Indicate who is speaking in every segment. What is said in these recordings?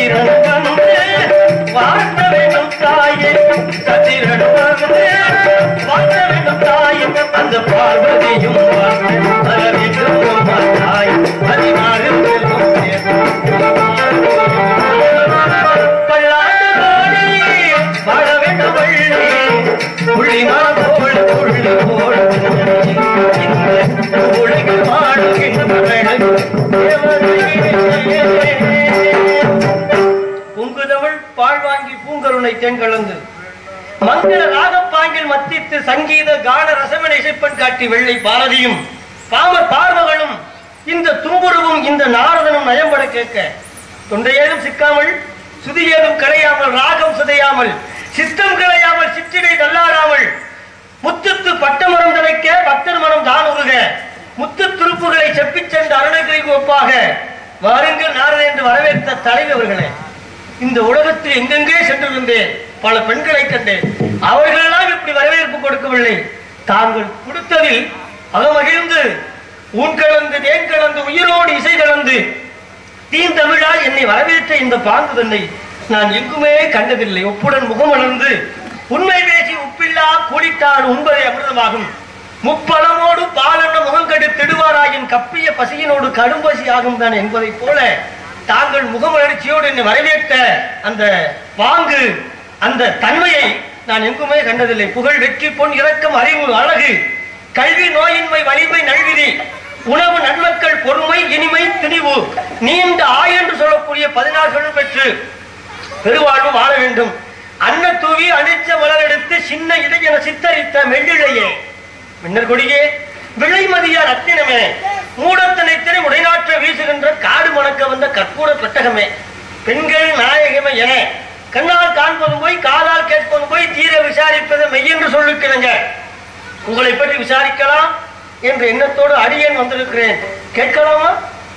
Speaker 1: சந்திரன் வந்து வாழ்த்த வேண்டும் தாயே சந்திரன் வந்து வாழ்த்த வேண்டும் தாயே அந்த பார்வதியும் வாழ்த்து வர வேண்டும் அம்மா தாய் பதினாறு செல்வம் பல்லாண்டு கோடி வாழ வேண்டும் வள்ளி புள்ளிமா போல புள்ளி போல இந்த உலகில் வாழுகின்ற புங்குதமிழ் பாழ் வாங்கி பூங்கருணை தென் கலந்து மங்கள ராகப்பாங்கில் மத்தித்து சங்கீத கான ரசமன இசைப்பன் காட்டி வெள்ளை பாரதியும் பாமர் பார்வகளும் இந்த தும்புருவும் இந்த நாரதனும் நயம்பட கேட்க தொண்டையேதும் சிக்காமல் சுதியேதும் களையாமல் ராகம் சிதையாமல் சித்தம் களையாமல் சிற்றிடை தள்ளாடாமல் முத்துத்து பட்டமரம் தலைக்க பக்தர் மனம் தான் உருக முத்து துருப்புகளை செப்பிச் சென்ற அருணகிரிக்கு ஒப்பாக வாருங்கள் நாரத என்று வரவேற்ற தலைவர்களே இந்த உலகத்தில் எங்கெங்கே சென்றிருந்தேன் பல பெண்களை கண்டேன் அவர்களெல்லாம் இப்படி வரவேற்பு கொடுக்கவில்லை தாங்கள் கொடுத்ததில் அகமகிழ்ந்து ஊன் கலந்து தேன் கலந்து உயிரோடு இசை கலந்து தீந்தமிழால் என்னை வரவேற்ற இந்த பாங்கு தன்னை நான் எங்குமே கண்டதில்லை ஒப்புடன் முகமலர்ந்து உண்மை பேசி உப்பில்லா கூடிட்டால் உண்பதை அமிர்தமாகும் முப்பழமோடு பாலென்ன முகங்கெடு திடுவாராயின் கப்பிய பசியினோடு கடும்பசி ஆகும் தான் என்பதைப் போல தாங்கள் முகமலர்ச்சியோடு என்னை வரவேற்ற அந்த பாங்கு அந்த தன்மையை நான் எங்குமே கண்டதில்லை புகழ் வெற்றி பொன் இரக்கம் அறிவு அழகு கல்வி நோயின்மை வலிமை நல்விதி உணவு நன்மக்கள் பொறுமை இனிமை திணிவு நீண்ட ஆய் என்று சொல்லக்கூடிய பதினாறு சொல் பெற்று பெருவாழ்வு வாழ வேண்டும் அன்ன தூவி அணிச்ச மலரெடுத்து சின்ன இடையென சித்தரித்த மெல்லிழையே மின்னர் கொடியே விளைமதியா ரத்தினமே மூடத்தனைத்தினை உடைநாற்ற வீசுகின்ற காடு மணக்க வந்த கற்பூர பெட்டகமே பெண்கள் நாயகமே என கண்ணால் காண்பதும் போய் காதால் கேட்பதும் போய் தீர விசாரிப்பது மெய்யென்று சொல்லுக்கிறங்க உங்களை பற்றி விசாரிக்கலாம் என்ற எண்ணத்தோடு அடியேன் வந்திருக்கிறேன் கேட்கலாமா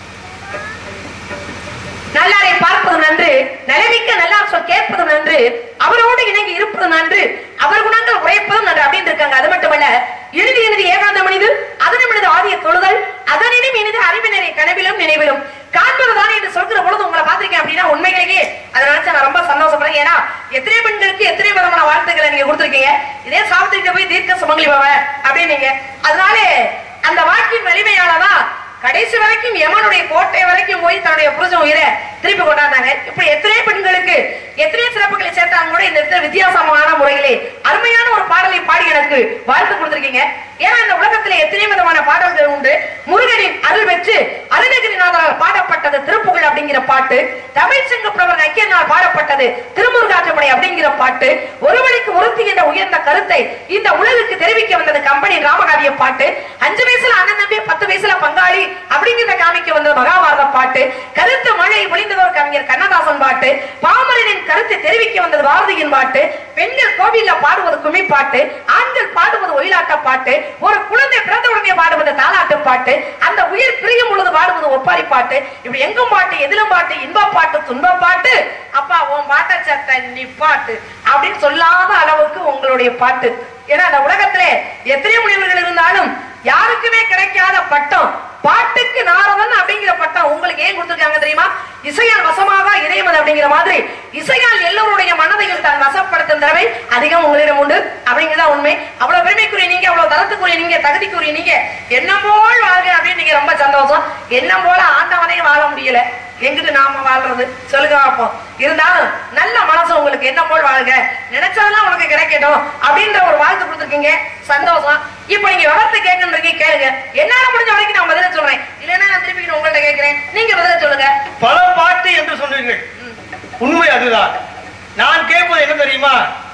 Speaker 2: நல்லாரை பார்ப்பது நன்று நலமிக்க நல்லார் சொல் கேட்பது நன்று அவரோடு இணங்கி இருப்பது நன்று அவர் குணங்கள் உரைப்பதும் நன்று அப்படின்னு இருக்காங்க அது மட்டுமல்ல இறுதி இறுதி ஏகாந்த மனிது அதனும் இனிது ஆதிய தொழுதல் அதனினும் இனிது அறிவினரை கனவிலும் நினைவிலும் காண்பதுதான் என்று சொல்கிற பொழுது உங்களை பார்த்திருக்கேன் அப்படின்னா உண்மையிலேயே அதை நினைச்சா நான் ரொம்ப சந்தோஷப்படுறேன் ஏன்னா எத்தனை பெண்களுக்கு எத்தனை விதமான வாழ்த்துக்களை நீங்க கொடுத்திருக்கீங்க இதே சாவித்திரிட்ட போய் தீர்க்க சுமங்கலி பவ அப்படின்னீங்க அதனால அந்த வாக்கின் வலிமையாலதான் கடைசி வரைக்கும் யமனுடைய கோட்டை வரைக்கும் போய் தன்னுடைய புருஷன் உயிரை திருப்பி கொண்டாந்தாங்க இப்படி எத்தனை பெண்களுக்கு எத்தனை சிறப்புகளை சேர்த்தாங்க கூட இந்த இடத்துல வித்தியாசமான முறையிலே அருமையான ஒரு பாடலை பாடி எனக்கு வாழ்த்து கொடுத்திருக்கீங்க ஏன்னா இந்த உலகத்துல எத்தனை விதமான பாடல்கள் உண்டு முருகனின் அருள் பெற்று அருணகிரிநாதரால் பாடப்பட்டது திருப்புகழ் அப்படிங்கிற பாட்டு தமிழ் சங்க புலவர் ஐக்கியனால் பாடப்பட்டது திருமுருகாற்றுப்படை அப்படிங்கிற பாட்டு ஒருவனுக்கு ஒருத்தி என்ற உயர்ந்த கருத்தை இந்த உலகுக்கு தெரிவிக்க வந்தது கம்பெனி ராமகாவிய பாட்டு அஞ்சு வயசுல அண்ணன் தம்பி பத்து வயசுல பங்காளி அப்படிங்கிறத காமிக்க வந்தது மகாபாரத பாட்டு கருத்து மழை பொழிந்ததோர் கவிஞர் கண்ணதாசன் பாட்டு பாமரனின் கருத்தை தெரிவிக்க வந்தது பாரதியின் பாட்டு பெண்கள் கோவில்ல பாடுவது கும்மி பாட்டு ஆண்கள் பாடுவது ஒயிலாட்ட பாட்டு ஒரு குழந்தை பிறந்த உடனே பாடுவது தாலாட்டு பாட்டு அந்த உயிர் பிரியும் பொழுது பாடுவது ஒப்பாரி பாட்டு இப்படி எங்கும் பாட்டு எதிலும் பாட்டு இன்ப பாட்டு துன்ப பாட்டு அப்பா உன் பாட்ட சட்டை நீ பாட்டு அப்படின்னு சொல்லாத அளவுக்கு உங்களுடைய பாட்டு ஏன்னா அந்த உலகத்திலே எத்தனை முனிவர்கள் இருந்தாலும் யாருக்குமே கிடைக்காத பட்டம் பாட்டுக்கு நாரதன் அப்படிங்கிற பட்டம் உங்களுக்கு ஏன் கொடுத்திருக்காங்க தெரியுமா இசையால் வசமாக இறைவது அப்படிங்கிற மாதிரி இசையால் எல்லோருடைய மனதையும் தான் வசப்படுத்தும் தடவை அதிகம் உங்களிடம் உண்டு அப்படிங்கிறதா உண்மை அவ்வளவு பெருமைக்குரிய நீங்க அவ்வளவு தரத்துக்குரிய நீங்க தகுதிக்குரிய நீங்க என்ன போல் வாழ்க அப்படின்னு நீங்க ரொம்ப சந்தோஷம் என்ன போல ஆண்டவனே வாழ முடியல எங்கிட்டு நாம வாழ்றது சொல்லுங்க பார்ப்போம் இருந்தாலும் நல்ல மனசு உங்களுக்கு என்ன போல் வாழ்க நினைச்சதெல்லாம் உனக்கு கிடைக்கட்டும் அப்படின்ற ஒரு வாழ்த்து கொடுத்துருக்கீங்க சந்தோஷம் இப்ப நீங்க விவரத்தை கேட்கணுன்றீங்க கேளுங்க என்னால முடிஞ்ச வரைக்கும் நான் பதில சொல்றேன் இல்லைன்னா நான் திருப்பி உங்கள்ட்ட கேட்கிறேன் நீங்க பதில சொல்லுங்க
Speaker 1: பல பாட்டு என்று சொன்னீர்கள் உண்மை அதுதான் நான் கேட்பது என்ன தெரியுமா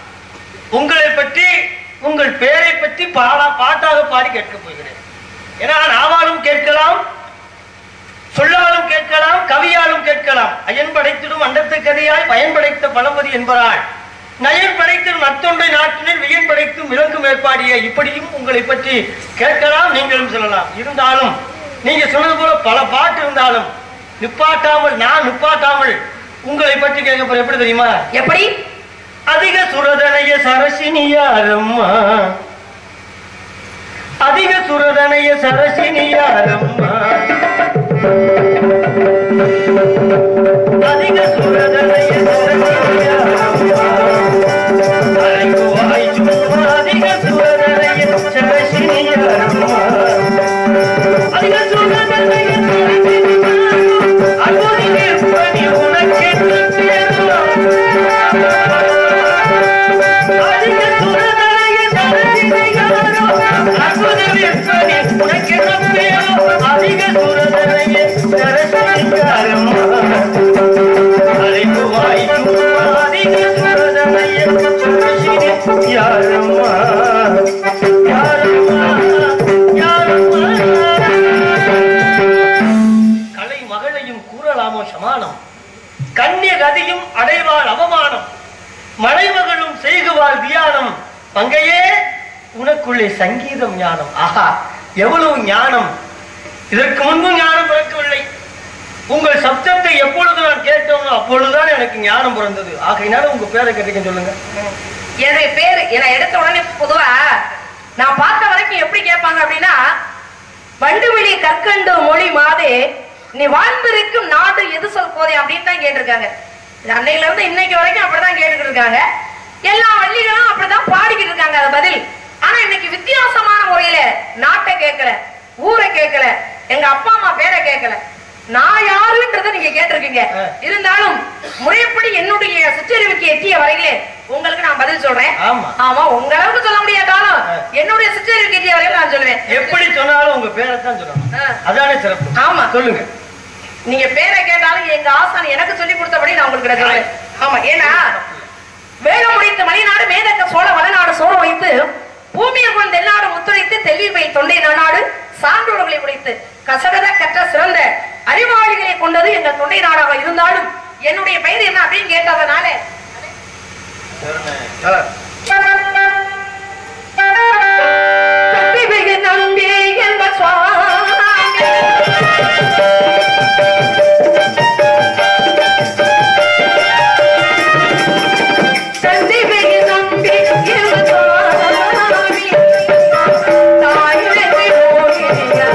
Speaker 1: உங்களை பற்றி உங்கள் பெயரை பற்றி பாடா பாட்டாக பாடி கேட்கப் போகிறேன் ஏன்னா நாவாலும் கேட்கலாம் சொல்லாலும் கேட்கலாம் கவியாலும் கேட்கலாம் அயன் படைத்திடும் அண்டத்து கதையாய் பயன் படைத்த பழமதி என்பதால் நயன் படைத்திடும் மத்தொன்றை நாட்டினர் வியன் படைத்தும் விலங்கு மேற்பாடிய இப்படியும் உங்களை பற்றி கேட்கலாம் நீங்களும் சொல்லலாம் இருந்தாலும் நீங்க சொன்னது போல பல பாட்டு இருந்தாலும் நிப்பாட்டாமல் நான் நிப்பாட்டாமல் உங்களை பற்றி கேட்க போறேன் எப்படி தெரியுமா
Speaker 2: எப்படி
Speaker 1: அதிக சுரதனைய சரசினியாரம்மா அதிக சுரதனைய சரசினியாரம்மா அதிக சுரதனைய சரசினியாரம்மா அலைக்குவாய் சும்மா அதிக சுரதனைய சரசினியாரம்மா அதிக சுரதனைய சரசினியாரம்மா அற்புதி நிற்பனி உனக்கென்று பேரும் அதிக சுரதனைய சரசினியாரோ அற்புதி நிற்பனி உனக்கென்று பேரும் அதிக சுரதனைய சரசினியாரம்மா அழைப்புவாய் அதிக சுரதனைய சரசினி யாரம்மா யாரம்மா யாரம்மா கலை மகளையும் கூறலாமோ சமானம் கண்ணிய கதியும் அடைவாள் அவமானம் மலைமகளும் செய்குவாள் தியானம் பங்கையே உனக்குள்ளே சங்கீதம் ஞானம் ஆஹா எவ்வளவு ஞானம் இதற்கு முன்பு ஞானம் பிறக்கவில்லை உங்கள் சப்தத்தை எப்பொழுது நான் கேட்டோமோ அப்பொழுதுதான் எனக்கு ஞானம் பிறந்தது ஆகையினால உங்க பேரை கேட்டீங்க சொல்லுங்க
Speaker 2: என்னுடைய பேரு என்ன எடுத்த உடனே பொதுவா நான் பார்த்த வரைக்கும் எப்படி கேட்பாங்க அப்படின்னா வண்டுவிழி கற்கண்டு மொழி மாதே நீ வாழ்ந்திருக்கும் நாடு எது சொல் போதே அப்படின்னு தான் கேட்டிருக்காங்க இது அன்னையில இருந்து இன்னைக்கு வரைக்கும் அப்படிதான் கேட்டுக்கிட்டு இருக்காங்க எல்லா வள்ளிகளும் அப்படிதான் பாடிக்கிட்டு இருக்காங்க அது பதில் ஆனா இன்னைக்கு வித்தியாசமான முறையில நாட்டை கேட்கல ஊரை கேட்கல எங்க அப்பா அம்மா பேரை கேட்கல நான் யாருன்றதை நீங்க கேட்டிருக்கீங்க
Speaker 1: ஆ.
Speaker 2: இருந்தாலும் முறைப்படி என்னுடைய சுற்றறிவுக்கு எட்டிய வரையிலே உங்களுக்கு நான் பதில் சொல்றேன்
Speaker 1: ஆமா.
Speaker 2: ஆமா உங்க அளவுக்கு சொல்ல முடியாட்டாலும்
Speaker 1: ஆ.
Speaker 2: என்னுடைய சுற்றறிவுக்கு எட்டிய வரையில நான் சொல்லுவேன்
Speaker 1: எப்படி சொன்னாலும் உங்க பேரை தான் சொல்லணும்
Speaker 2: ஆ.
Speaker 1: அதானே சிறப்பு
Speaker 2: ஆமா.
Speaker 1: சொல்லுங்க
Speaker 2: நீங்க பேரை கேட்டாலும் எங்க ஆசான் எனக்கு சொல்லி கொடுத்தபடி நான் உங்களுக்கு சொல்றேன் ஆமா ஏன்னா வேகம் முடித்த மணிநாடு மேதக்க சோழ வளநாடு சோழ வைத்து பூமியில் கொண்ட தென்னாடு முத்துரைத்து தெல்லில் வை தொண்டை நாடு சான்றோர்களை உடைத்து கசடத கற்ற சிறந்த அறிவாளிகளை கொண்டது எங்கள் தொண்டை நாடாக இருந்தாலும் என்னுடைய பெயர் என்ன அப்படின்னு கேட்டதனால தம்பிமிகு நம்பி என்ப சுவாமி தந்திமிகு நம்பி என்ப சுவாமி தாயினை ஓடிய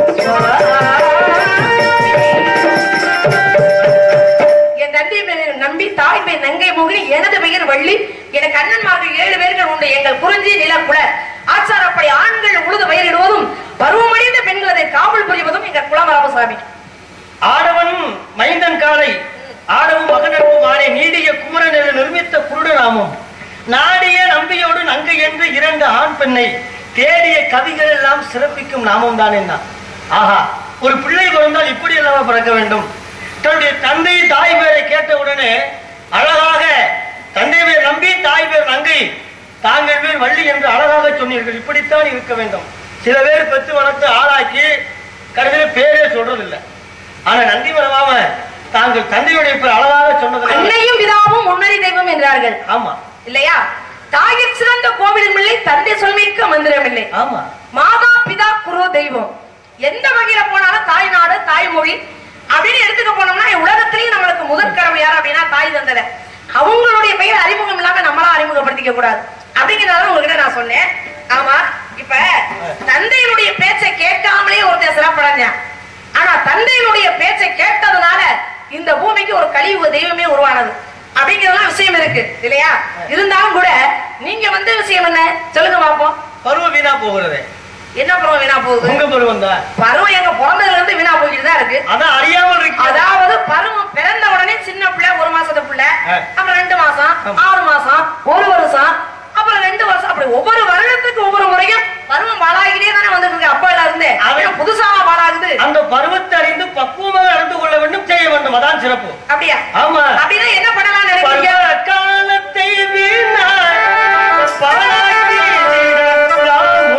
Speaker 2: என் தந்தை பெயர் நம்பி தாய் பெயர் நங்கை மோகினி எனது பெயர் வள்ளி எனக்கு அண்ணன்மார்கள் ஏழு பேர்கள் உண்டு எங்கள் குறிஞ்சி நிலக்குல ஆச்சாரப்படி ஆண்கள் உழுது பயிரிடுவதும் பருவமடைந்த பெண்கள் அதை காவல் புரிவதும் எங்கள் குலமராமசாமி
Speaker 1: ஆடவன் மைந்தன் காலை ஆடவும் மகனப்பும் ஆனே நீடிய குமரன் என நிர்மித்த குருடனாமும் நாடிய நம்பியோடு நங்கை என்று இரண்டு ஆண் பெண்ணை தேடிய கவிகள் எல்லாம் சிறப்பிக்கும் நாமம் தான் என்ன ஆஹா ஒரு பிள்ளை பிறந்தால் இப்படி எல்லாம் பிறக்க வேண்டும் தன்னுடைய தந்தை தாய் பேரை கேட்ட உடனே அழகாக தந்தை பேர் நம்பி தாய் பேர் நங்கை தாங்கள் பேர் வள்ளி என்று அழகாக சொன்னீர்கள் இப்படித்தான் இருக்க வேண்டும் சில பேர் பெத்து வளர்த்து ஆளாக்கி கடைசியில் பேரே சொல்றதில்லை ஆனா நந்தி மரமாம தாங்கள் தந்தையுடைய பேர் அழகாக சொன்னதுனால
Speaker 2: அன்னையும் பிதாவும் முன்னறி தெய்வம் என்றார்கள்
Speaker 1: ஆமா
Speaker 2: இல்லையா தாயிற் சிறந்த கோவிலும் இல்லை தந்தை சொல்மிக்க மந்திரம் இல்லை
Speaker 1: ஆமா
Speaker 2: மாதா பிதா குரு தெய்வம் எந்த வகையில போனாலும் தாய் நாடு தாய்மொழி அப்படின்னு எடுத்துக்க போனோம்னா உலகத்திலேயும் நம்மளுக்கு முதற்கரம் யார் அப்படின்னா தாய் தந்தல அவங்களுடைய பெயர் அறிமுகம் இல்லாம நம்மளா அறிமுகப்படுத்திக்க கூடாது அப்படிங்கிறதால உங்ககிட்ட நான் சொன்னேன் ஆமா இப்ப தந்தையினுடைய பேச்சை கேட்காமலே ஒருத்தன் சிறப்படைஞ்சான் ஆனா தந்தையினுடைய பேச்சை கேட்டதுனால இந்த பூமிக்கு ஒரு கழிவு தெய்வமே உருவானது அப்படிங்கிறதெல்லாம் விஷயம் இருக்கு இல்லையா இருந்தாலும் கூட நீங்க வந்த விஷயம் என்ன சொல்லுங்க பாப்போம்
Speaker 1: பருவம் வீணா போகிறது
Speaker 2: என்ன பருவம் வீணா போகுது
Speaker 1: உங்க பருவம் தான்
Speaker 2: பருவம் எங்க பிறந்ததுல இருந்து வீணா போய்கிட்டு தான் இருக்கு
Speaker 1: அதான் அறியாமல் இருக்கு
Speaker 2: அதாவது பருவம் பிறந்த உடனே சின்ன பிள்ளை ஒரு மாசத்து பிள்ளை
Speaker 1: ஆ.
Speaker 2: அப்புறம் ரெண்டு மாசம்
Speaker 1: ஆமா.
Speaker 2: ஆறு மாசம் ஒரு வருஷம் அப்புறம் ரெண்டு வருஷம் அப்படி ஒவ்வொரு வருடத்துக்கு ஒவ்வொரு முறையும் பருவம் பாழாகிட்டே தானே வந்துட்டு இருக்கு அப்பையில இருந்து
Speaker 1: அது-
Speaker 2: அது புதுசாக பாழாகுது
Speaker 1: அந்த பருவத்தை அறிந்து பக்குவமாக நடந்து கொள்ள வேண்டும் செய்ய வேண்டும் அதான் சிறப்பு
Speaker 2: அப்படியா
Speaker 1: ஆமா
Speaker 2: அப்படின்னா என்ன பண்ணலாம் நினைக்கிறீங்க
Speaker 1: பருவ காலத்தை வீணாய் பாழாக்கி விடலாமோ?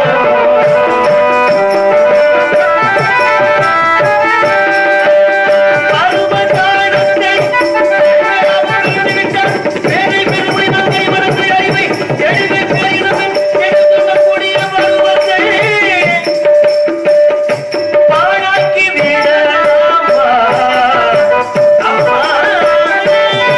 Speaker 1: பருவ காலத்தை வீணாக்கிவிட்டால் வேலை பெருமை நங்கை மனத்தை அறிவை எளிமை பிழையினவின் எடுத்துள்ளக்கூடிய பருவத்தை பாழாக்கி விடலாமா அம்மா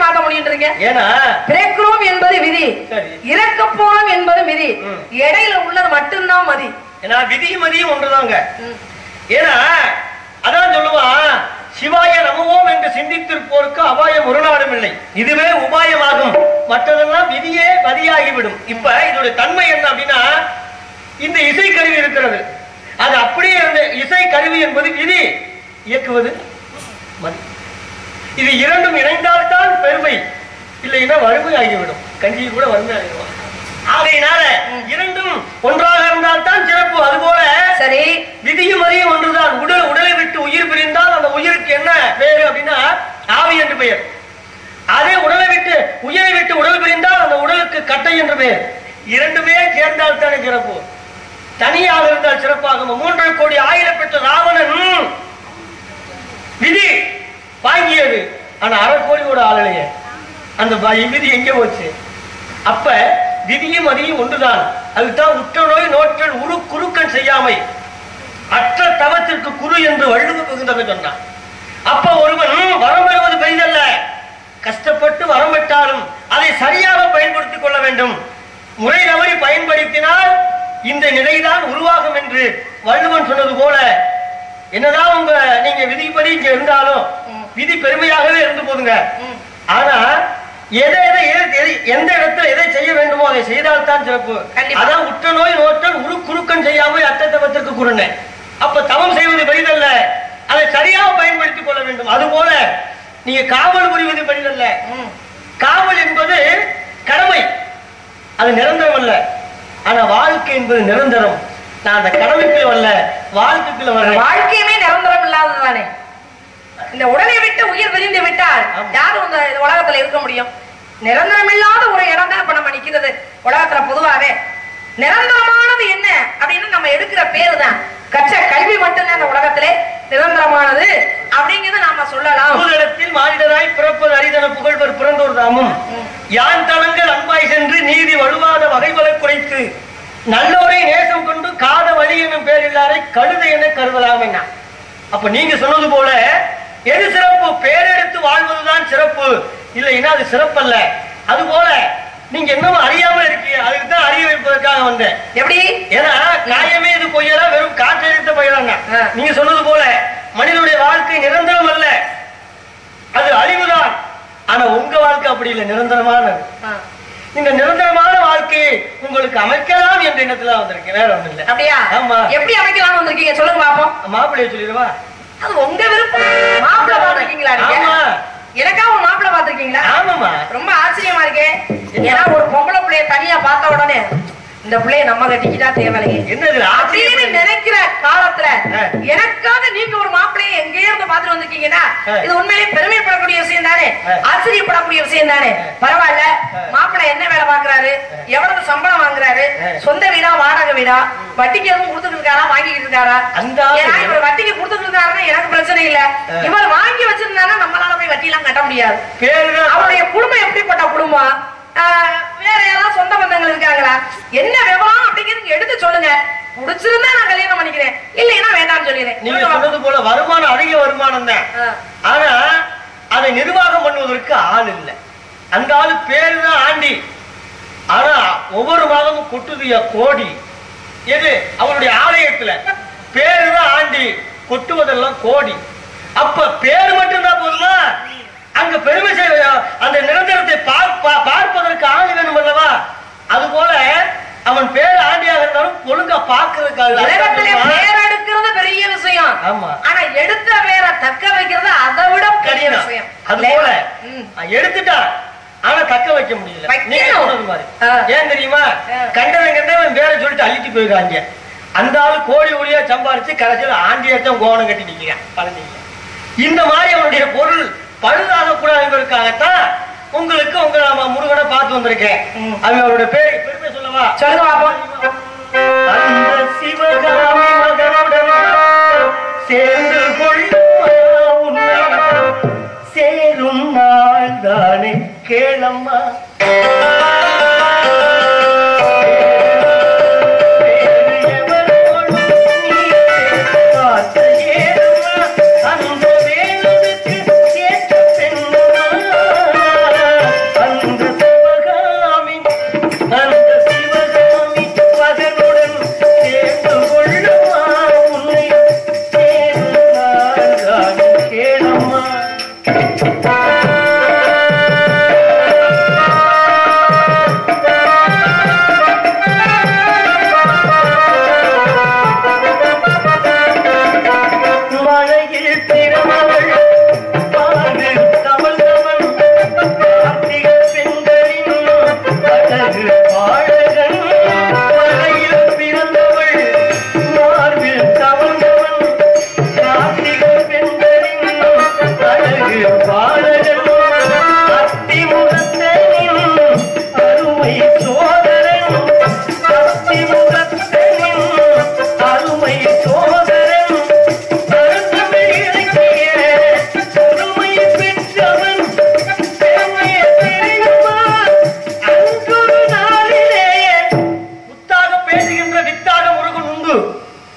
Speaker 2: மாத்த முடியுன்றீங்க
Speaker 1: ஏன்னா
Speaker 2: பிறக்கிறோம் என்பது விதி
Speaker 1: சரி.
Speaker 2: இறக்க போறோம் என்பது விதி
Speaker 1: ம்.
Speaker 2: இடையில உள்ளது மட்டும்தான் மதி
Speaker 1: ஏன்னா விதியும் மதியும் ஒன்றுதாங்க ஏன்னா அதான் சொல்லுவான் சிவாய நமவோம் என்று சிந்தித்திருப்போருக்கு அபாயம் ஒரு நாளும் இல்லை இதுவே உபாயமாகும் மற்றதெல்லாம் விதியே பதியாகிவிடும் இப்ப இதோட தன்மை என்ன அப்படின்னா இந்த இசை கருவி இருக்கிறது அது அப்படியே இருந்த இசை கருவி என்பது விதி இயக்குவது மதி இது இரண்டும் இணைந்தால்தான் பெருமை இல்லைன்னா வறுமை ஆகிவிடும் கஞ்சி கூட வறுமை ஆகிடுவான் ஆகையினால இரண்டும் ஒன்றாக இருந்தால்தான் சிறப்பு அதுபோல
Speaker 2: சரி
Speaker 1: விதியும் மதியும் ஒன்றுதான் உடல் உடலை விட்டு உயிர் பிரிந்தால் அந்த உயிருக்கு என்ன பேரு அப்படின்னா ஆவி என்று பெயர் அதே உடலை விட்டு உயிரை விட்டு உடல் பிரிந்தால் அந்த உடலுக்கு கட்டை என்று பெயர் இரண்டுமே சேர்ந்தால் தானே சிறப்பு தனியாக இருந்தால் சிறப்பாகும் மூன்றரை கோடி ஆயிரம் பெற்ற ராவணன் விதி வாங்கியது ஆனா அரை கோடியோட ஆளலையே அந்த ப- விதி எங்க போச்சு அப்ப விதியும் மதியும் ஒன்றுதான் அதுதான் உற்ற நோய் நோற்றல் உரு குறுக்கன் செய்யாமை அற்ற தவத்திற்கு குரு என்று வள்ளுவ மிகுந்தவை சொன்னான் அப்ப ஒருவன் வரம் பெறுவது பெரிதல்ல கஷ்டப்பட்டு வரம் பெற்றாலும் அதை சரியாக பயன்படுத்திக் கொள்ள வேண்டும் முறை தவறி பயன்படுத்தினால் இந்த நிலைதான் உருவாகும் என்று வள்ளுவன் சொன்னது போல என்னதான் உங்க நீங்க விதிப்படி இங்க இருந்தாலும் விதி பெருமையாகவே இருந்து போதுங்க ஆனா எதை எதை எதை- எதை- எந்த இடத்துல எதை செய்ய வேண்டுமோ அதை செய்தால்தான் சிறப்பு
Speaker 2: கண்டிப்பா.
Speaker 1: அதான் உற்ற நோய் நோற்றல் உரு குறுக்கன் செய்யாமல் அத்த தவத்திற்கு குருணை அப்ப தவம் செய்வது பெரிதல்ல அதை சரியாக பயன்படுத்திக் கொள்ள வேண்டும் அதுபோல நீங்க காவல் புரிவது பெரிதல்ல காவல் என்பது கடமை அது நிரந்தரம் அல்ல ஆனா வாழ்க்கை என்பது நிரந்தரம் நான் அந்த கடமைக்குள்ள வரல வாழ்க்கைக்குள்ள வரல
Speaker 2: வாழ்க்கையுமே நிரந்தரம் இல்லாததுதானே இந்த உடலை விட்டு உயிர் விரிந்து விட்டால்
Speaker 1: ஆமா.
Speaker 2: யாரும் இந்த இந்த உலகத்துல இருக்க முடியும் நிரந்தரம் இல்லாத ஒரு இடம் தான் இப்ப நம்ம நிக்கிறது உலகத்துல பொதுவாவே நிரந்தரமானது என்ன அப்படின்னு நம்ம எடுக்கிற பேரு தான் கற்ற கல்வி மட்டும்தான் இந்த உலகத்திலே நிரந்தரமானது அப்படிங்கறத நாம சொல்லலாம்
Speaker 1: பூதளத்தில் மானிடராய் பிறப்பது அரிதன புகழ்வர் பிறந்தோர் தாமும் யான் தலங்கள் அன்பாய் சென்று நீதி வலுவாத வகைவலை குறைத்து நல்லோரை நேசம் கொண்டு காத வழி எனும் பேரில்லாரை கழுதை என கருதலாம் என்ன அப்ப நீங்க சொன்னது போல எது சிறப்பு பேரெடுத்து வாழ்வதுதான் சிறப்பு இல்லைன்னா அது சிறப்பல்ல அது போல நீங்க என்னமோ அறியாம இருக்கீங்க அதுக்கு தான் அறிய வைப்பதற்காக வந்தேன்
Speaker 2: எப்படி
Speaker 1: ஏன்னா நியாயமே இது பொய்யலா வெறும் காற்றடித்த பயிராங்க
Speaker 2: ஆ.
Speaker 1: நீங்க சொன்னது போல மனிதனுடைய வாழ்க்கை நிரந்தரம் அல்ல அது அழிவுதான் ஆனா உங்க வாழ்க்கை அப்படி இல்லை நிரந்தரமானது
Speaker 2: ஆ,
Speaker 1: இந்த நிரந்தரமான வாழ்க்கையை உங்களுக்கு அமைக்கலாம் என்ற எண்ணத்துல வந்திருக்கேன் வேற ஒண்ணும் இல்ல
Speaker 2: அப்படியா
Speaker 1: ஆமா.
Speaker 2: எப்படி அமைக்கலாம்னு வந்திருக்கீங்க சொல்லுங்க பாப்போம்
Speaker 1: மாப்பிள்ளைய சொல்லிடுவா
Speaker 2: அது உங்க விருப்பம் மாப்பிள்ளை பாத்திருக்கீங்களா நீங்க
Speaker 1: ஆமா.
Speaker 2: எனக்கா ஒரு மாப்பிள்ளை பாத்திருக்கீங்களா
Speaker 1: ஆமாமா
Speaker 2: ரொம்ப ஆச்சரியமா இருக்கே ஏன்னா ஒரு பொம்பளை பிள்ளைய தனியா பார்த்த உடனே இந்த பிள்ளைய நம்ம கட்டிக்கிட்டா தேவையில்லையே
Speaker 1: என்னது
Speaker 2: அப்படின்னு
Speaker 1: ஆச்சரியம்
Speaker 2: நினைக்கிற காலத்துல
Speaker 1: ஆ.
Speaker 2: எனக்காக நீங்க ஒரு மாப்பிள்ளைய எங்கேயே இருந்து பாத்துட்டு வந்திருக்கீங்கன்னா
Speaker 1: ஆ.
Speaker 2: இது உண்மையிலேயே பெருமைப்படக்கூடிய விஷயம் தானே
Speaker 1: ஆ.
Speaker 2: ஆச்சரியப்படக்கூடிய விஷயம் தானே பரவாயில்ல மாப்பிள்ளை என்ன வேலை பாக்குறாரு எவ்வளவு சம்பளம் வாங்குறாரு
Speaker 1: ஆ.
Speaker 2: சொந்த வீடா வாடகை வீடா வட்டிக்கு எதுவும் கொடுத்துட்டு இருக்காரா வாங்கிட்டு இருக்காரா
Speaker 1: அந்த ஆளு-
Speaker 2: ஏன்னா இவர் வட்டிக்கு கொடுத்துட்டு இருக்காருன்னா எனக்கு பிரச்சனை இல்ல
Speaker 1: ஆ.
Speaker 2: இவர் வாங்கி வச்சிருந்தாருன்னா நம்மளால போய் வட்டி எல்லாம் கட்ட முடியாது
Speaker 1: பேருதான்
Speaker 2: அவருடைய குடும்பம் எப்படிப்பட்ட குடும்பம் ஆஹ் வேற யாராவது சொந்த பந்தங்கள் இருக்காங்களா என்ன விவரம் அப்படிங்கிறது எடுத்து சொல்லுங்க பிடிச்சிருந்தா நான் கல்யாணம் பண்ணிக்கிறேன் இல்லைன்னா வேண்டாம்னு சொல்லிடுறேன்
Speaker 1: நீங்க
Speaker 2: சொல்லுங்க
Speaker 1: சொன்னது போல வருமானம் அதிக வருமானம் தான்
Speaker 2: பாப்போம். ஆ.
Speaker 1: ஆனா அதை நிர்வாகம் பண்ணுவதற்கு ஆள் இல்லை அந்த ஆளு பேரு தான் ஆண்டி ஆனா ஒவ்வொரு மாதமும் கொட்டுதிய கோடி எது அவருடைய ஆலயத்துல பேரு தான் ஆண்டி கொட்டுவதெல்லாம் கோடி அப்ப பேர் மட்டும்தான் போதுமா அங்க பெருமை செய்ய அந்த நிரந்தரத்தை பார்- பா- பார்ப்பதற்கு ஆள் வேணும் அல்லவா அது போல அவன் பேர் ஆண்டியாக இருந்தாலும் ஒழுங்கா
Speaker 2: உலகத்திலே
Speaker 1: பார்க்கறதுக்காக
Speaker 2: பேர் எடுக்கிறது பெரிய விஷயம்
Speaker 1: ஆமா
Speaker 2: ஆனா எடுத்த பேரை தக்க வைக்கிறது அதை விட பெரிய
Speaker 1: கடினம்.
Speaker 2: விஷயம்
Speaker 1: அது போல
Speaker 2: ம்.
Speaker 1: எடுத்துட்டான் ஆனா தக்க வைக்க முடியல
Speaker 2: வைக்கணும்.
Speaker 1: நீங்க சொன்னது மாதிரி.
Speaker 2: ஆ.
Speaker 1: ஏன் தெரியுமா
Speaker 2: ஆ.
Speaker 1: கண்டவன் கண்டவன் பேரை சொல்லிட்டு அள்ளிட்டு போயிருக்காங்க அந்த ஆளு கோடி கோடியா சம்பாரிச்சு கடைசியில் ஆண்டியாச்சும் கோணம் கட்டி நிக்கிறான் பழனியில இந்த மாதிரி அவனுடைய பொருள் பழுதாக கூடாது என்பதற்காகத்தான் உங்களுக்கு உங்க நம்ம முருகனை பார்த்து வந்திருக்கேன்
Speaker 2: ம்.
Speaker 1: அவன் அவருடைய பேரை பெருமை சொல்லவா
Speaker 2: சொல்லுங்க பாப்போம்
Speaker 1: அந்த சிவகாமி மகனுடன் சேர்ந்து கொள்ளுமா உன்னை சேரும் நாள் தானே கேளம்மா வேறு எவரோடும் நீ பார்த்த ஏறுமா? அந்த வேலுவுக்கு ஏற்ற பெண்ணுமா?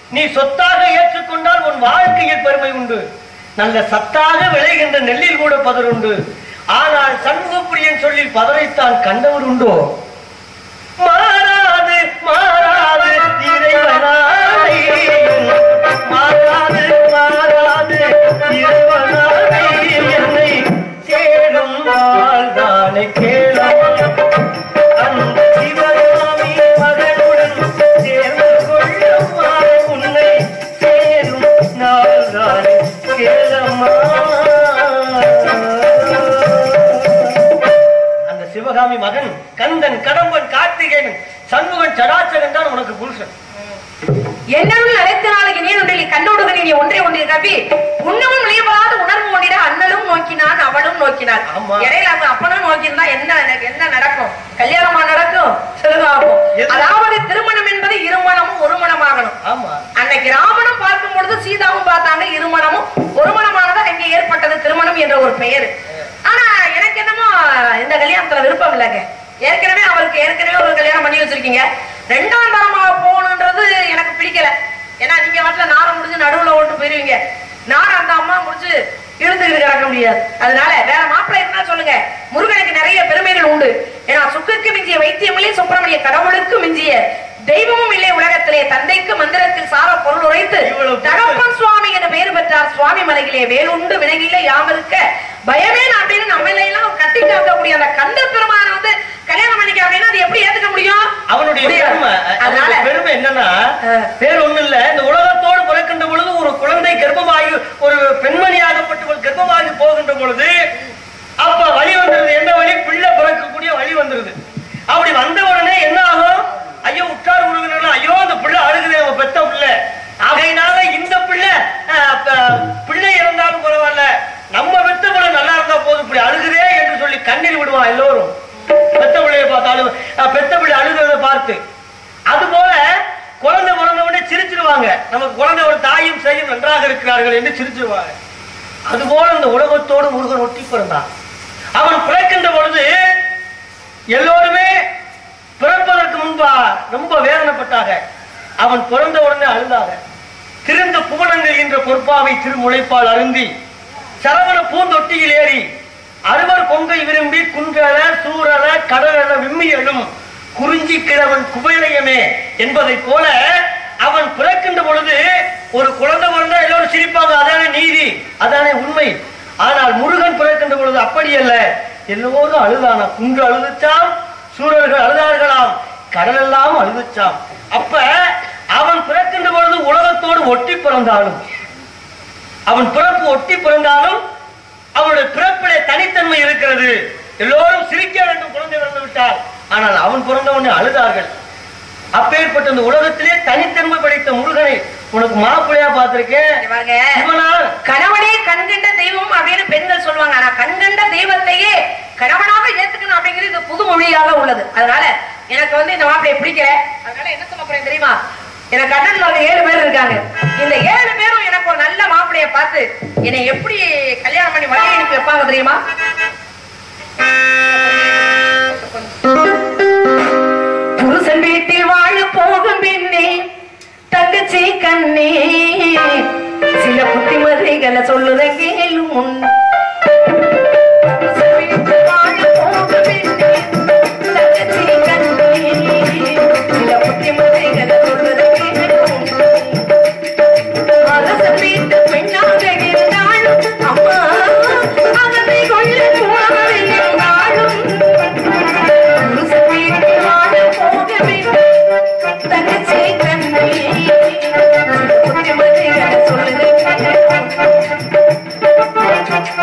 Speaker 1: நீ சொத்தாக ஏற்றுக்கொண்டால் உன் வாழ்க்கையில் பெருமை உண்டு நல்ல சத்தாக விளைகின்ற நெல்லில் கூட பதர் உண்டு ஆனால் சண்முகப்பிரியன் சொல்லி பதரைத்தான் கண்டவர் உண்டோ மாறாது மாறாது இறைவனாய் மாறாது மாறாது இறைவனாய் என்னை தேடும் வாழ்தானே கேளாம் அந்த சிவகாமி மகளுடன் சேர்ந்து கொள்ளுமாறு உன்னை சேரும் நாள்தானே கேளம்மா அந்த சிவகாமி மகன் கந்தன் கடம்பன் கார்த்திகேயன் சண்முகன் சடாச்சகன் தான் உனக்கு புருஷன்
Speaker 2: என்னுள் அழைத்தனால இணையொன்றில் கண்ணோடுகள் இனி ஒன்றே ஒன்றில் கவி உன்னவும் விளையப்படாத உணர்வு ஒன்றிட அண்ணலும் நோக்கினான் அவளும் நோக்கினாள்
Speaker 1: ஆமா.
Speaker 2: இடையில அவங்க அப்பனும் நோக்கியிருந்தா என்ன என்ன நடக்கும் கல்யாணமா நடக்கும் சிறுகாகும்
Speaker 1: எது?
Speaker 2: அதாவது திருமணம் என்பது இருமணமும் ஒரு மணமாகணும்
Speaker 1: ஆமா
Speaker 2: அன்னைக்கு ராமனும் பார்க்கும் பொழுது சீதாவும் பார்த்தாங்க இருமணமும் ஒரு மணமானது அங்கே ஏற்பட்டது திருமணம் என்ற ஒரு பெயர் ஆனா எனக்கு என்னமோ இந்த கல்யாணத்துல விருப்பம் இல்லைங்க ஏற்கனவே அவருக்கு ஏற்கனவே ஒரு கல்யாணம் பண்ணி வச்சிருக்கீங்க ரெண்டாம் தரமா போகணுன்றது எனக்கு பிடிக்கல ஏன்னா நீங்க வாட்டில நாரம் முடிஞ்சு நடுவுல ஓட்டு போயிருவீங்க நானும் அந்த அம்மா முடிச்சு இழுத்துக்கிட்டு கிடக்க முடியாது அதனால வேற மாப்பிள்ளை இருந்தா சொல்லுங்க முருகனுக்கு நிறைய பெருமைகள் உண்டு ஏன்னா சுக்குக்கு மிஞ்சிய வைத்தியமில்லை சுப்பிரமணிய கடவுளுக்கு மிஞ்சிய தெய்வமும் இல்லை உலகத்திலே தந்தைக்கு மந்திரத்தில் சார பொருள் உரைத்து
Speaker 1: இவ்வளவு
Speaker 2: தகப்பன் சுவாமி என பெயர் பெற்றார் சுவாமி மலையிலே வேலுண்டு விலகில யாம் இருக்க பயமே அப்படின்னு நம்ம எல்லாம் கட்டி காக்கக்கூடிய அந்த கந்த பெருமான வந்து கல்யாணம் பண்ணிக்க அப்படின்னா அது எப்படி ஏத்துக்க முடியும்
Speaker 1: அவனுடைய
Speaker 2: முடியாது.
Speaker 1: பெருமை
Speaker 2: அதனால
Speaker 1: அவனுடைய பெருமை என்னன்னா
Speaker 2: ஆ.
Speaker 1: வேற ஒண்ணும் இல்ல இந்த உலகத்தோடு பிறக்கின்ற பொழுது ஒரு குழந்தை கர்ப்பமாகி ஒரு பெண்மணியாகப்பட்டவள் கர்ப்பமாகி போகின்ற பொழுது அப்ப வழி வந்துருது என்ன வழி பிள்ளை பிறக்கக்கூடிய வழி வந்துருது அப்படி வந்த உடனே என்ன ஆகும் ஐயோ உற்றார் உறவினர்கள் ஐயோ அந்த பிள்ளை அழுகுது அவன் பெத்த பிள்ளை ஆகையினால இந்த பிள்ளை அஹ், ப- பிள்ளை இருந்தாலும் பரவாயில்ல நம்ம பெத்த பிள்ளை நல்லா இருந்தா போதும் இப்படி அழுகுதே என்று சொல்லி கண்ணீர் விடுவான் எல்லோரும் பெத்த பிள்ளைய பார்த்தாலும் அஹ், பெத்த பிள்ளை அழுகிறத பார்த்து அது போல குழந்தை பிறந்த உடனே சிரிச்சிருவாங்க நமக்கு குழந்தை ஒரு தாயும் செய்யும் நன்றாக இருக்கிறார்கள் என்று சிரிச்சிருவாங்க அது போல இந்த உலகத்தோடு முருகன் ஒட்டி பிறந்தான் அவன் பிறக்கின்ற பொழுது எல்லோருமே பிறப்பதற்கு முன்பா ரொம்ப வேதனைப்பட்டாங்க அவன் பிறந்த உடனே அழுதாக திருந்த புவனங்கள் என்ற பொற்பாவை திருமுளைப்பால் அருந்தி சரவண பூந்தொட்டியில் ஏறி அறுவர் கொங்கை விரும்பி குன்றல சூரல கடலல விம்மியலும் குறிஞ்சி கிழவன் குபேலயமே என்பதைப் போல அவன் பிறக்கின்ற பொழுது ஒரு குழந்தை பிறந்தா எல்லோரும் சிரிப்பாங்க அதானே நீதி அதானே உண்மை ஆனால் முருகன் பிறக்கின்ற பொழுது அப்படி அல்ல எல்லோரும் அழுதானா குன்று அழுதுச்சாம் சூரர்கள் அழுதார்களாம் கடலெல்லாம் அழுதுச்சாம் அப்ப அவன் பிறக்கின்ற பொழுது உலகத்தோடு ஒட்டி பிறந்தாலும் அவன் பிறப்பு ஒட்டி பிறந்தாலும் அவனுடைய பிறப்பிலே தனித்தன்மை இருக்கிறது எல்லோரும் சிரிக்க வேண்டும் குழந்தை பிறந்து விட்டால் ஆனால் அவன் பிறந்தவனே அழுதார்கள் அப்பேற்பட்ட இந்த உலகத்திலே தனித்தன்மை படைத்த முருகனை உனக்கு மாப்பிள்ளையா பார்த்திருக்கேன்
Speaker 2: இவங்க
Speaker 1: இவனால்
Speaker 2: கணவனே கண்கண்ட தெய்வம் அப்படின்னு பெண்கள் சொல்லுவாங்க ஆனா கண்கண்ட தெய்வத்தையே கணவனாக ஏத்துக்கணும் அப்படிங்கிறது இது புது மொழியாக உள்ளது அதனால எனக்கு வந்து இந்த மாப்பிளைய பிடிக்கல அதனால என்ன சொல்ல போறேன் தெரியுமா எனக்கு அண்ணன் மகன் ஏழு பேர் இருக்காங்க இந்த ஏழு பேரும் எனக்கு ஒரு நல்ல மாப்பிளைய பார்த்து என்னை எப்படி கல்யாணம் பண்ணி வழி அனுப்பி வைப்பாங்க தெரியுமா புருஷன் வீட்டில் வாழ போகும் பெண்ணே தங்கச்சி கண்ணே சில புத்திமதிகளை சொல்லுற கேளும் முன் புருஷன் வீட்டில் வாழ போகும் பெண்ணே, தங்கச்சி கண்ணே, சில புத்திமதிகளை சொல்லுற கேளும் முன். அரசன் வீட்டு பெண்ணாக இருந்தாலும் அம்மா அகத்தை கொள்ள கூடாது என்றாலும் புருஷன் வீட்டில் வாழ போக வேண்டும் தங்கச்சி கண்ணே புத்திமதிகளை சொல்லுங்க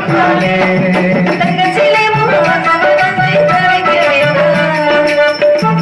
Speaker 1: மனத்தாலே
Speaker 2: தங்கச்சிலே முகத்தை தவிக்க வேண்டும்.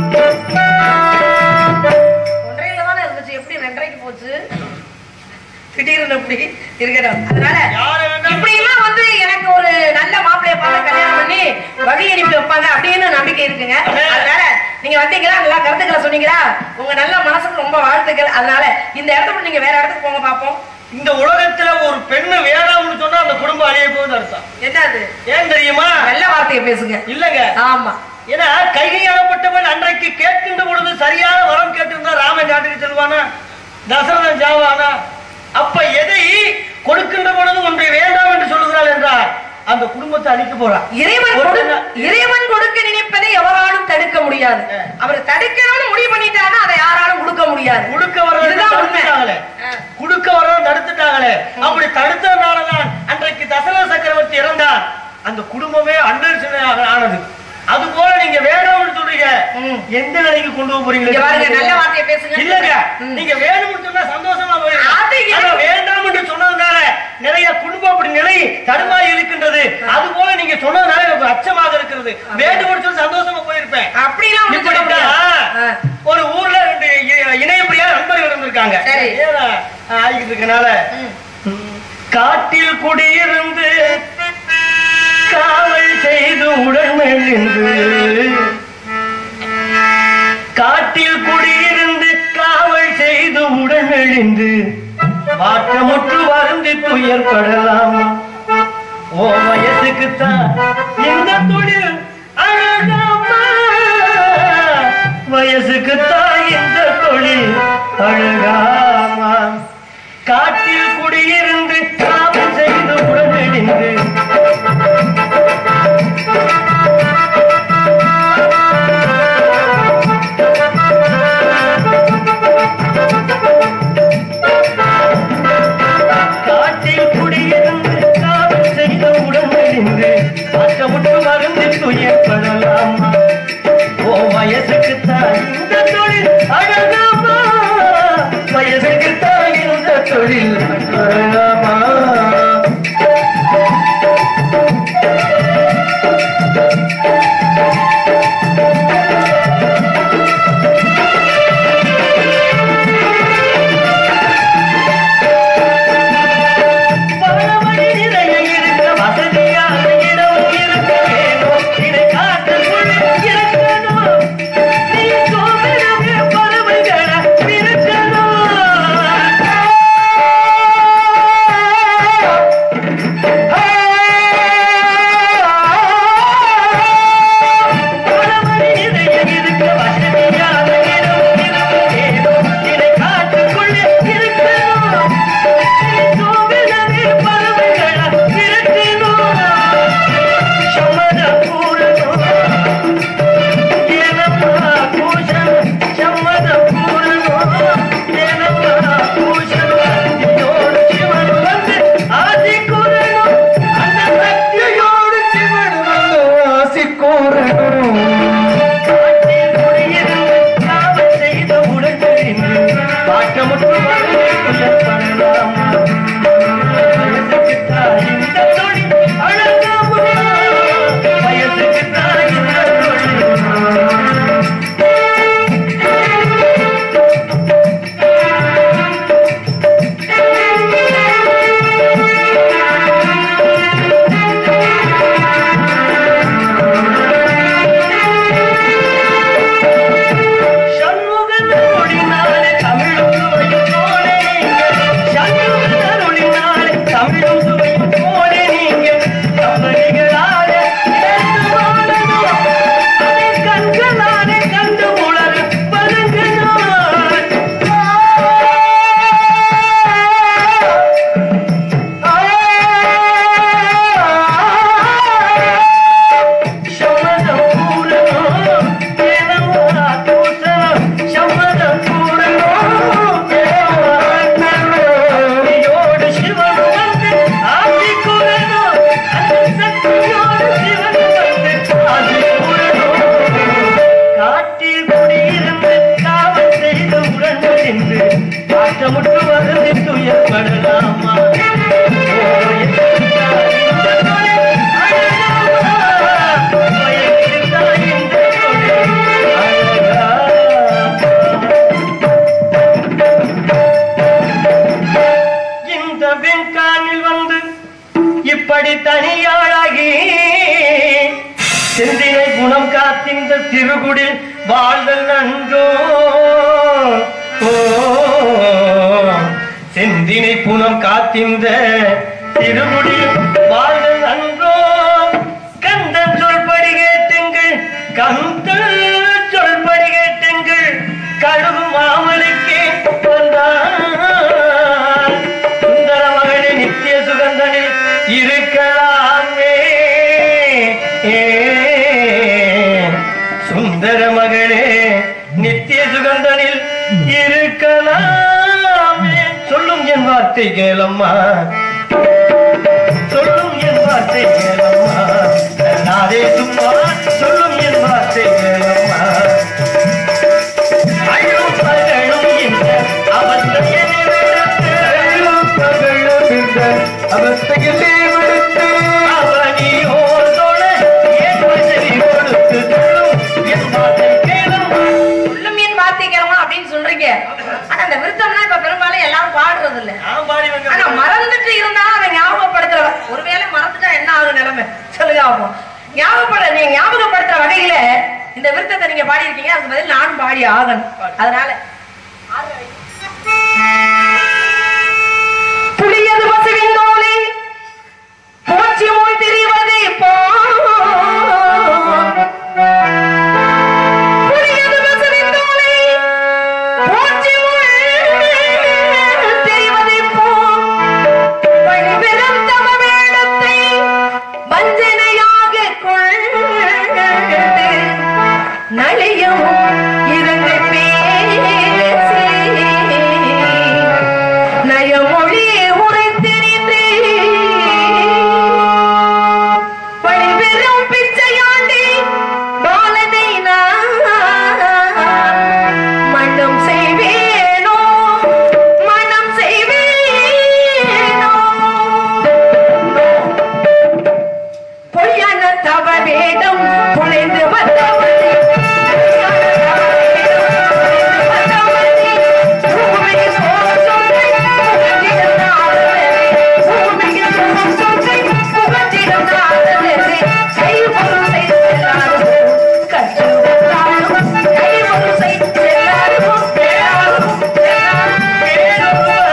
Speaker 2: ஒன்றையில தானே இருந்துச்சு எப்படி ரெண்டரைக்கு போச்சு திடீர்னு இப்படி இருக்கட்டும் அதனால
Speaker 1: யாரு வேண்டாம்
Speaker 2: இப்படி எல்லாம் வந்து எனக்கு ஒரு நல்ல மாப்பிள்ளைய பார்த்து கல்யாணம் பண்ணி வழி அனுப்பி வைப்பாங்க அப்படின்னு நம்பிக்கை இருக்குங்க அதனால நீங்க வந்தீங்களா நல்லா கருத்துக்களை சொன்னீங்களா உங்க நல்ல மனசுக்கு ரொம்ப வாழ்த்துக்கள் அதனால இந்த இடத்த விட்டு நீங்க வேற இடத்துக்கு போங்க பாப்போம்
Speaker 1: இந்த உலகத்துல ஒரு பெண்ணு வேணாம்னு சொன்னா அந்த குடும்பம் அழிய போகுது அர்த்தம்
Speaker 2: என்னது
Speaker 1: ஏன் தெரியுமா
Speaker 2: நல்ல வார்த்தையை பேசுங்க
Speaker 1: இல்லங்க
Speaker 2: ஆமா
Speaker 1: ஏன்னா கைகையாளப்பட்டவன் அன்றைக்கு கேட்கின்ற பொழுது சரியான வரம் கேட்டிருந்தா ராமன் காட்டுக்கு செல்வானா தசரதன் ஜாவானா அப்ப எதை கொடுக்கின்ற பொழுது ஒன்றை வேண்டாம் என்று சொல்லுகிறாள் என்றால் அந்த குடும்பத்தை அழிக்க போறான்
Speaker 2: இறைவன்
Speaker 1: ஒரு
Speaker 2: கொடு-
Speaker 1: நா-
Speaker 2: இறைவன் கொடுக்க நினைப்பதை எவராலும் தடுக்க முடியாது
Speaker 1: ஆ.
Speaker 2: அவர் தடுக்கணும்னு முடிவு பண்ணிட்டாருன்னா அதை யாராலும் கொடுக்க முடியாது
Speaker 1: குடுக்க வர்றதை
Speaker 2: இதுதான் உண்மை.
Speaker 1: தடுத்துட்டாங்களே
Speaker 2: ஆ.
Speaker 1: குடுக்க வர்றதை தடுத்துட்டாங்களே அப்படி தடுத்ததுனாலதான் அன்றைக்கு தசரத சக்கரவர்த்தி இறந்தார் அந்த குடும்பமே அண்டர் சிலையாக ஆனது அது போல நீங்க வேணும்னு சொல்றீங்க
Speaker 2: ம்.
Speaker 1: எந்த நிலைக்கு கொண்டு போக
Speaker 2: இங்க பாருங்க நல்ல
Speaker 1: போறீங்க
Speaker 2: வார்த்தையை பேசுங்க
Speaker 1: இல்லங்க
Speaker 2: ம்.
Speaker 1: நீங்க வேணும்னு சொன்னா சந்தோஷமா
Speaker 2: அது
Speaker 1: போயிருங்க ஆனா
Speaker 2: எனக்கு-
Speaker 1: வேண்டாம் என்று சொன்னதுனால நிறைய குடும்பம் அப்படி நிலை தடுமாறி இருக்கின்றது அது போல நீங்க சொன்னதுனால எனக்கு அச்சமாக இருக்கிறது வேண்டும் சொல்லி சந்தோஷமா போயிருப்பேன்
Speaker 2: அப்படிலாம் ஒண்ணும் சொல்ல முடியாது. ஆ.
Speaker 1: இப்படித்தான் ஒரு ஊர்ல ரெண்டு இ- இணையப்பிரியா நண்பர்கள் இருந்திருக்காங்க
Speaker 2: சரி.
Speaker 1: ஏன்னா, ஆகிட்டு இருக்கனால
Speaker 2: ம்.
Speaker 1: காட்டில் குடியிருந்து காவல் செய்து உடன் மெலிந்து காட்டில் குடியிருந்து காவல் செய்து உடன் மெலிந்து மாற்றமுற்று வருந்தி துயர்படலாம் ஓ வயசுக்குத்தான் இந்த தொழில் அழகாமா வயசுக்குத்தான் இந்த தொழில் அழகாமா காட்டில் குடியிருந்து காவல் செய்து உடனடிந்து காட்டில் குடியிருந்து காவல் செய்த உடனடிந்து இப்படி தனியாளாகி சிந்தினை குணம் காத்திந்த திருகுடில் வாழ்தல் நன்றோ ஓ, சிந்தினை புனம் காத்திந்த திருகுடில் வாழ்தல் நன்றோ கந்தன் சொல்படி கேட்டுங்கள் கந்தன் சொல்படி கேட்டுங்கள் கழுகு மாமலுக்கே வந்தான் சுந்தர மகளே நித்திய சுகந்தனில் இருக்கலாமே ஏ, சுந்தர மகளே நித்திய சுகந்தனில் இருக்கலாமே சொல்லும் என் வார்த்தை கேளம்மா சொல்லும் என் வார்த்தை கேளம்மா நாதே சும்மா சொல்லும் என் வார்த்தை கேளம்மா அழும் பகலும் இந்த அவஸ்தையை விடுத்து, அழும் பகலும் இந்த அவஸ்தையிலே விடுத்து, அவனியோதோட என் வசதி கொடுத்து சொல்லும் என் வார்த்தை கேளம்மா
Speaker 2: சொல்லும் என் வார்த்தை கேளமா அப்படின்னு சொல்றீங்க ஆனா அந்த விருத்தம்னா இப்ப பெரும்பாலும் எல்லாரும் பாடுறது இல்ல
Speaker 1: நான் பாடி
Speaker 2: ஆனா மறந்துட்டு இருந்தா அதை ஞாபகப்படுத்துற ஒருவேளை மறந்துட்டா என்ன ஆகும் நிலைமை சொல்லுங்க அப்போ ஞாபகப்பட நீங்க ஞாபகப்படுத்துற வகையில இந்த விருத்தத்தை நீங்க பாடி இருக்கீங்க அதுக்கு பதில் நானும் பாடி ஆகணும் அதனால புளியது பசுவின் தோலை போச்சி மொழி தெரிவதை போ புளியது பசுவின் தோலை போச்சி மொழி தெரிவதை போ வழிபெறும் தவ வேடத்தை வஞ்சனையாக கொண்டு நலியும் இரண்டு பேசி நயமொழி உரைத்திரிந்து வழிபெறும் பிச்சையாண்டி பாலனை நான் மண்ணும் செய்வேனோ மனம் செய்வேனோ பொய்யான தவ வேடம் புனைந்து வந்தவளே பொய்யான தவ வேடம் புனைந்து வந்தவளே பூமியில் சோறு சொல்லை புகழ்ந்திருந்தாளே பூமியில் சோறு சொல்லை புகழ்ந்திருந்தாளே கை பொருளை செல்லாதோ கற்றுவதாலும் கை பொருளை செல்லாதோ செல்லாதோ செல்லாதோ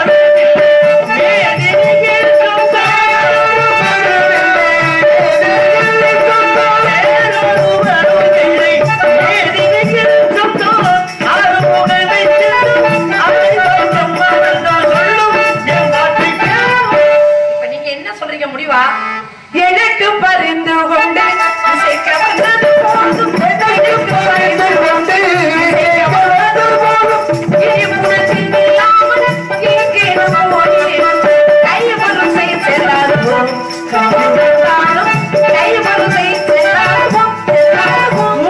Speaker 2: இப்ப நீங்க என்ன சொல்றீங்க முடிவா எனக்கு பரிந்து கொண்டு இசைக்க வந்தது போதும் எனக்கு பரிந்து கொண்டு இசைக்க வந்தது போதும் இனி முனத்தின் இல்லாமல் இங்கே நம்ம ஒளிரும். கை வரிசை செல்லாது போம். கவிழ்ந்தாலும் கை வரிசை செல்லாது போம். செல்லாது போம்.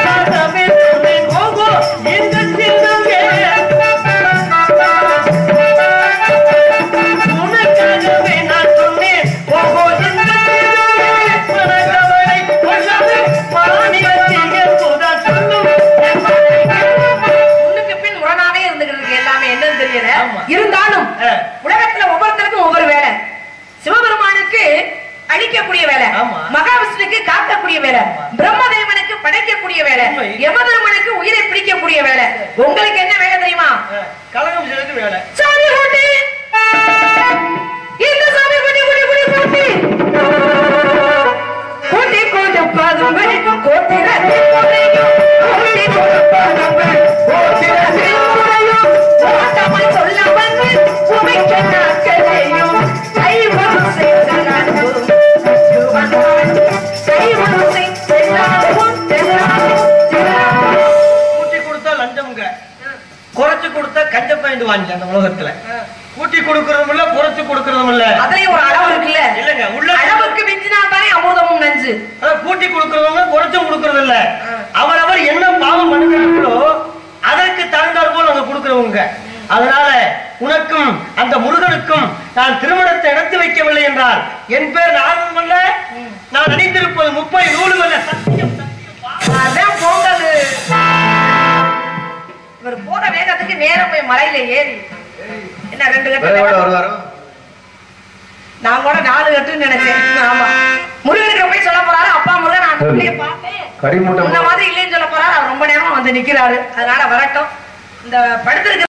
Speaker 2: முன்னுக்கு பின் முரணாவே இருந்துகிட்டு இருக்கு எல்லாமே என்னன்னு தெரியல
Speaker 1: ஆமா.
Speaker 2: இருந்தாலும்
Speaker 1: ஆ.
Speaker 2: உலகத்துல ஒவ்வொருத்தருக்கும் ஒவ்வொரு வேலை சிவபெருமானுக்கு அழிக்கக்கூடிய வேலை
Speaker 1: ஆமா.
Speaker 2: மகாவிஷ்ணுக்கு காக்கக்கூடிய வேலை பிரம்மதேவனுக்கு படைக்கக்கூடிய வேலை
Speaker 1: உண்மை.
Speaker 2: யமதர்மனுக்கு உயிரை பிடிக்கக்கூடிய வேலை உங்களுக்கு என்ன வேலை தெரியுமா
Speaker 1: கலகம் செய்யறது வேலை
Speaker 2: சாமி குட்டி இந்த சாமி குட்டி குட்டி குட்டி குட்டி குட்டி கொடுப்பதுமே கோத்திரத்தை குறையும் குட்டி கொடுப்பதுமே கோத்திரத்தை குறையும் ஓட்டமாய் சொல்ல வந்து உமைக்க நாட்களையும் கை வரிசை செல்லாதும் கை வரிசை செல்லாதும் செல்லாதும் செல்லாதும்
Speaker 1: கூட்டி கொடுத்தா லஞ்சம்ங்க குறைச்சு கொடுத்தா கஞ்ச பாயிண்ட் வாங்கி அந்த உலகத்துல கூட்டி கொடுக்கறதும் இல்ல குறைச்சு கொடுக்கறதும் இல்ல
Speaker 2: அதுலயும் ஒரு அளவு இருக்குல்ல
Speaker 1: இல்லங்க உள்ள
Speaker 2: அளவுக்கு மிஞ்சினா தானே அமுதமும் நஞ்சு
Speaker 1: அதான் கூட்டி கொடுக்கறதும் இல்ல, குறைச்சும் கொடுக்கறது இல்ல அவரவர் என்ன பாவம் பண்ணுகிறார்களோ அதற்கு தகுந்தாற் போல் அங்க கொடுக்கிறவங்க அதனால உனக்கும் அந்த முருகனுக்கும் நான் திருமணத்தை நடத்தி வைக்கவில்லை என்றால் என் பேர் நானும் அல்ல நான் அணிந்திருப்பது முப்பது நூலும் அல்ல சத்தியம் சத்தியம்
Speaker 2: அதான் பொங்கல் இவர் போற வேகத்துக்கு நேரம் போய் மலையில ஏறி என்ன ரெண்டு
Speaker 3: வேற எவ்வளவு
Speaker 2: கட்ட
Speaker 3: வருவாரோ
Speaker 2: நான் கூட நாலு கட்டுன்னு நினைச்சேன் ஆமா முருகனுக்கு போய் சொல்ல போறாரு அப்பா முருகன் நான் அந்த பிள்ளைய பார்த்தேன்
Speaker 3: கரிமூட்டை
Speaker 2: முன்ன மாதிரி இல்லைன்னு சொல்ல போறாரு அவர் ரொம்ப நேரமா வந்து நிக்கிறாரு அதனால வரட்டும் இந்த படுத்திருக்க